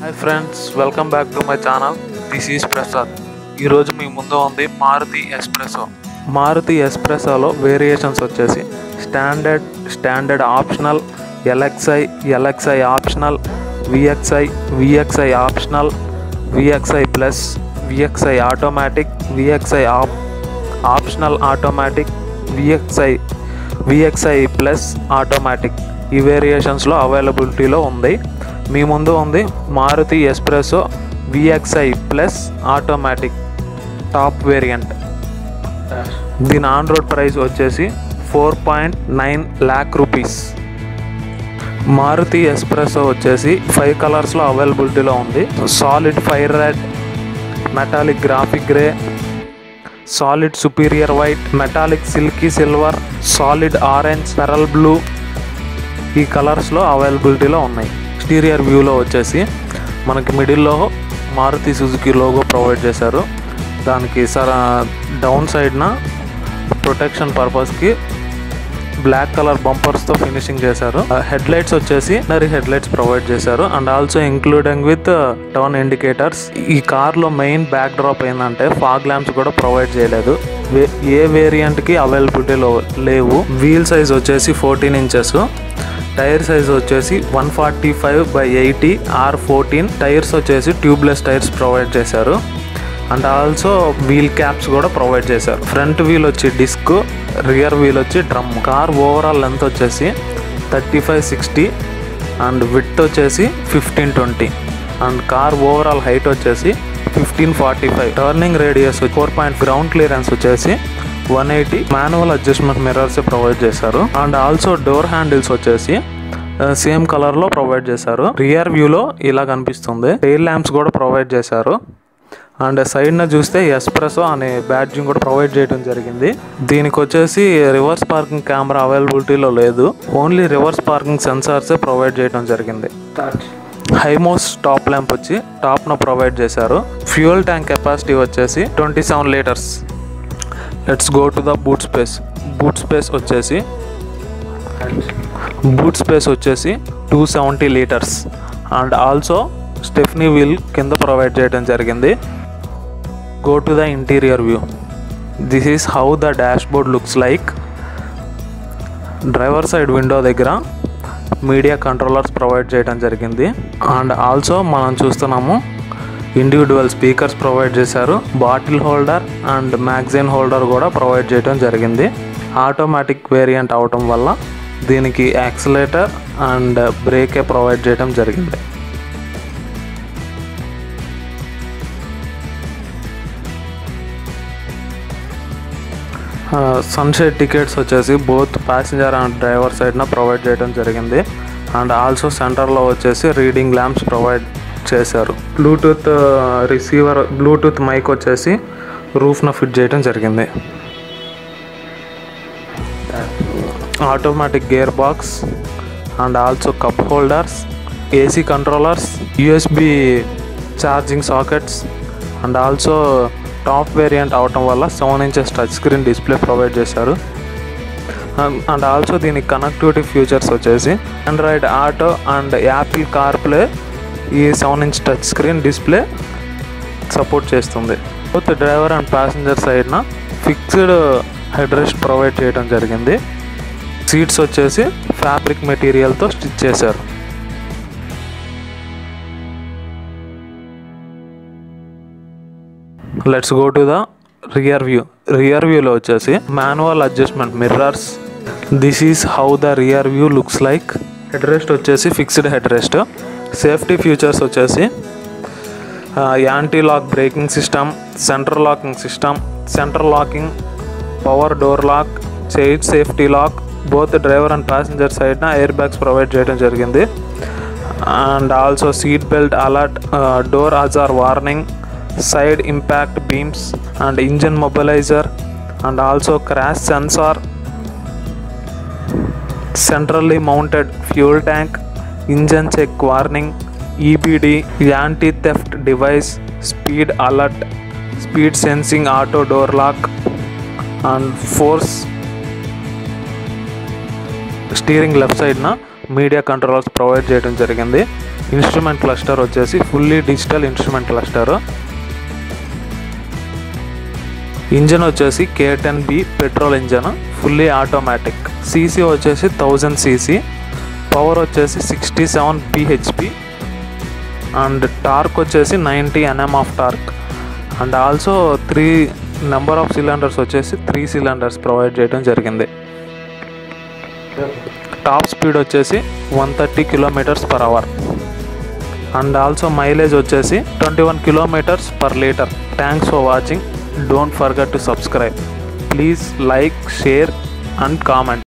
hi friends welcome back to my channel this is Prasad ఈరోజు మీ ముందు ఉంది మారుతి ఎస్ప్రెసో మారుతి ఎస్ప్రెసోలో వేరియేషన్స్ వచ్చేసి standard standard optional LXI LXI optional VXI VXI optional VXI plus VXI automatic VXI op optional automatic VXI VXI plus automatic ఈ వేరియేషన్స్లో అవైలబిలిటీలో ఉంది మీ ముందు ఉంది Maruti Espresso VXI plus automatic top variant దీని ఆన్ రోడ్ ప్రైస్ వచ్చేసి four point nine lakh rupees Maruti Espresso వచ్చేసి ఫైవ్ కలర్స్లో అవైలబిలిటీలో ఉంది solid fire red metallic graphic grey solid superior white metallic silky silver solid orange pearl blue ఈ కలర్స్లో అవైలబిలిటీలో ఉన్నాయి ఎక్స్టీరియర్ వ్యూలో వచ్చేసి మనకి మిడిల్లో మారుతి సుజుకి లోగో ప్రొవైడ్ చేశారు దానికి సర డౌన్ సైడ్న ప్రొటెక్షన్ పర్పస్కి బ్లాక్ కలర్ బంపర్స్తో ఫినిషింగ్ చేశారు హెడ్ లైట్స్ వచ్చేసి నరి హెడ్ లైట్స్ ప్రొవైడ్ చేశారు and also including with turn indicators ఈ కార్లో మెయిన్ బ్యాక్ డ్రాప్ ఏంటంటే ఫాగ్ ల్యాంప్స్ కూడా ప్రొవైడ్ చేయలేదు వే- ఏ వేరియంట్కి అవైలబిలిటీలో లేవు వీల్ సైజ్ వచ్చేసి ఫోర్టీన్ ఇంచెస్ టైర్ సైజ్ వచ్చేసి one forty five by eighty R fourteen tyres వచ్చేసి ట్యూబ్లెస్ టైర్స్ ప్రొవైడ్ చేశారు అండ్ ఆల్సో వీల్ క్యాప్స్ కూడా ప్రొవైడ్ చేశారు ఫ్రంట్ వీల్ వచ్చి డిస్క్ రియర్ వీల్ వచ్చి డ్రమ్ కార్ ఓవరాల్ లెంత్ వచ్చేసి thirty five sixty and width వచ్చేసి fifteen twenty and car overall height వచ్చేసి fifteen forty five turning radius four point ground clearance వచ్చేసి one eighty manual adjustment mirrors provide చేశారు and also door handles వచ్చేసి same కలర్లో provide చేశారు rear వ్యూలో ఇలా కనిపిస్తుంది టైల్ ల్యాంప్స్ కూడా ప్రొవైడ్ చేశారు అండ్ సైడ్న చూస్తే ఎస్ప్రెసో అనే బ్యాడ్జింగ్ కూడా ప్రొవైడ్ చేయడం జరిగింది దీనికి వచ్చేసి రివర్స్ పార్కింగ్ కెమెరా అవైలబిలిటీలో లేదు ఓన్లీ రివర్స్ పార్కింగ్ సెన్సార్సే ప్రొవైడ్ చేయడం జరిగింది హైమోస్ టాప్ ల్యాంప్ వచ్చి టాప్న ప్రొవైడ్ చేశారు ఫ్యూయల్ ట్యాంక్ కెపాసిటీ వచ్చేసి twenty seven litres let's go to the boot space boot space వచ్చేసి బూట్ స్పేస్ వచ్చేసి two seventy litres and also stepney wheel కింద ప్రొవైడ్ చేయడం జరిగింది go to the interior view this is how the dash board looks like driver side window దగ్గర media controllers provide చేయడం జరిగింది and also మనం చూస్తున్నాము individual speakers provide చేశారు bottle holder and magazine holder కూడా ప్రొవైడ్ చేయడం జరిగింది ఆటోమేటిక్ వేరియంట్ అవటం వల్ల దీనికి యాక్సిలేటర్ అండ్ బ్రేకే ప్రొవైడ్ చేయడం జరిగింది సన్షైడ్ టికెట్స్ వచ్చేసి బోత్ ప్యాసింజర్ అండ్ డ్రైవర్ సైడ్న ప్రొవైడ్ చేయడం జరిగింది అండ్ ఆల్సో సెంటర్లో వచ్చేసి రీడింగ్ ల్యాంప్స్ ప్రొవైడ్ చేశారు బ్లూటూత్ రిసీవర్ బ్లూటూత్ మైక్ వచ్చేసి రూఫ్న ఫిట్ చేయడం జరిగింది automatic gear box and also cup holders AC controllers USB charging sockets and also top variant అవటం వల్ల seven inches touch screen display provide చేశారు అండ్ ఆల్సో దీనికి connectivity features వచ్చేసి Android Auto and Apple CarPlay ఈ seven inch touch screen display support చేస్తుంది both driver and passenger సైడ్న fixed head rest provide చేయడం జరిగింది సీట్స్ వచ్చేసి ఫ్యాబ్రిక్ మెటీరియల్తో స్టిచ్ చేశారు let's go to the rear view rear వ్యూలో వచ్చేసి manual adjustment mirrors this is how the rear view looks like head rest వచ్చేసి fixed head rest safety features వచ్చేసి anti lock braking system centre locking system centre locking power door lock child safety lock both driver and passenger సైడ్న air bags provide చేయడం జరిగింది and also seat belt alert door ajar warning side impact beams and engine mobiliser and also crash sensor centrally mounted fuel tank engine check warning EBD anti theft device speed alert speed sensing auto door lock and force steering left సైడ్న media controllers provide చేయడం జరిగింది instrument cluster వచ్చేసి fully digital instrument cluster engine వచ్చేసి K ten B petrol engine fully automatic CC వచ్చేసి thousand CC power వచ్చేసి sixty seven BHP and torque వచ్చేసి ninety NM of torque and also three number of cylinders వచ్చేసి three cylinders provide చేయడం జరిగింది top speed వచ్చేసి one thirty kilometres per hour and also mileage వచ్చేసి twenty one kilometres per litre thanks for watching don't forget to subscribe please like share and comment